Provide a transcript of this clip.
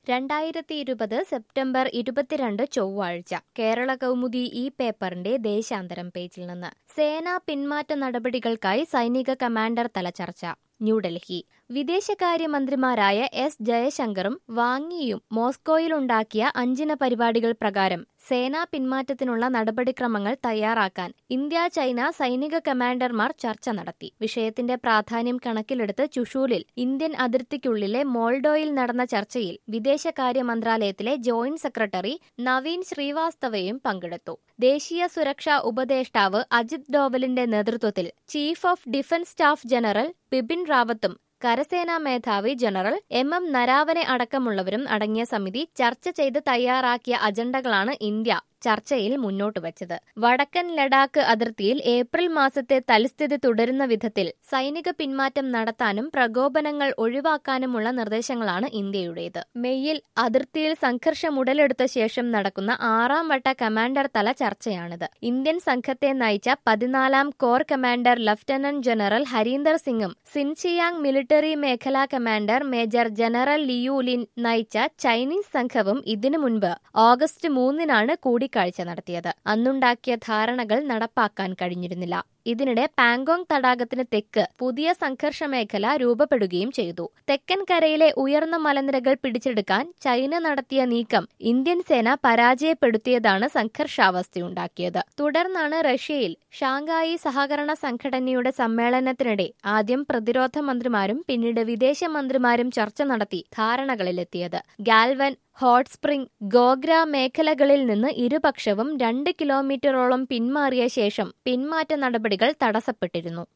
രണ്ടായിരത്തി ഇരുപത് സെപ്റ്റംബർ ഇരുപത്തിരണ്ട് ചൊവ്വാഴ്ച കേരള കൗമുദി ഈ പേപ്പറിന്റെ ദേശാന്തരം പേജിൽ നിന്ന് സേനാ പിന്മാറ്റ നടപടികൾക്കായി സൈനിക കമാൻഡർ തല ചർച്ച ന്യൂഡൽഹി വിദേശകാര്യമന്ത്രിമാരായ എസ് ജയശങ്കറും വാങ്ങിയും മോസ്കോയിലുണ്ടാക്കിയ അഞ്ചിന പരിപാടികൾ പ്രകാരം സേനാ പിന്മാറ്റത്തിനുള്ള നടപടിക്രമങ്ങൾ തയ്യാറാക്കാൻ ഇന്ത്യ ചൈന സൈനിക കമാൻഡർമാർ ചർച്ച നടത്തി വിഷയത്തിന്റെ പ്രാധാന്യം കണക്കിലെടുത്ത് ചുഷൂലിൽ ഇന്ത്യൻ അതിർത്തിക്കുള്ളിലെ മോൾഡോയിൽ നടന്ന ചർച്ചയിൽ വിദേശകാര്യ മന്ത്രാലയത്തിലെ ജോയിന്റ് സെക്രട്ടറി നവീൻ ശ്രീവാസ്തവയും പങ്കെടുത്തു ദേശീയ സുരക്ഷാ ഉപദേഷ്ടാവ് അജിത് ഡോവലിന്റെ നേതൃത്വത്തിൽ chief of defence staff general Bipin റാവത്തും കരസേനാ മേധാവി ജനറൽ എം എം നരാവനെ അടക്കമുള്ളവരും അടങ്ങിയ സമിതി ചർച്ച ചെയ്ത് തയ്യാറാക്കിയ അജണ്ടകളാണ് ഇന്ത്യ ചർച്ചയിൽ മുന്നോട്ട് വച്ചത് വടക്കൻ ലഡാക്ക് അതിർത്തിയിൽ ഏപ്രിൽ മാസത്തെ തൽസ്ഥിതി തുടരുന്ന വിധത്തിൽ സൈനിക പിന്മാറ്റം നടത്താനും പ്രകോപനങ്ങൾ ഒഴിവാക്കാനുമുള്ള നിർദ്ദേശങ്ങളാണ് ഇന്ത്യയുടേത് മെയ്യിൽ അതിർത്തിയിൽ സംഘർഷം ഉടലെടുത്ത ശേഷം നടക്കുന്ന ആറാം വട്ട കമാൻഡർ തല ചർച്ചയാണിത് ഇന്ത്യൻ സംഘത്തെ നയിച്ച പതിനാലാം corps commander lieutenant general Harinder സിംഗും സിൻചിയാങ് മിലിറ്ററി മേഖലാ കമാൻഡർ മേജർ ജനറൽ ലിയൂലിൻ നയിച്ച ചൈനീസ് സംഘവും ഇതിനു മുൻപ് ഓഗസ്റ്റ് മൂന്നിനാണ് കൂടി കൂടിക്കാഴ്ച നടത്തിയത് അന്നുണ്ടാക്കിയ ധാരണകൾ നടപ്പാക്കാൻ കഴിഞ്ഞിരുന്നില്ല ഇതിനിടെ പാങ്കോങ് തടാകത്തിന് തെക്ക് പുതിയ സംഘർഷ മേഖല രൂപപ്പെടുകയും ചെയ്തു തെക്കൻ കരയിലെ ഉയർന്ന മലനിരകൾ പിടിച്ചെടുക്കാൻ ചൈന നടത്തിയ നീക്കം ഇന്ത്യൻ സേന പരാജയപ്പെടുത്തിയതാണ് സംഘർഷാവസ്ഥയുണ്ടാക്കിയത് തുടർന്നാണ് റഷ്യയിൽ ഷാങ്കായി സഹകരണ സംഘടനയുടെ സമ്മേളനത്തിനിടെ ആദ്യം പ്രതിരോധ മന്ത്രിമാരും പിന്നീട് വിദേശ മന്ത്രിമാരും ചർച്ച നടത്തി ധാരണകളിലെത്തിയത് ഗാൽവൻ ഹോട്ട് സ്പ്രിംഗ് ഗോഗ്ര മേഖലകളിൽ നിന്ന് ഇരുപക്ഷവും രണ്ട് കിലോമീറ്ററോളം പിന്മാറിയ ശേഷം പിന്മാറ്റ നടപടികൾ തടസ്സപ്പെട്ടിരുന്നു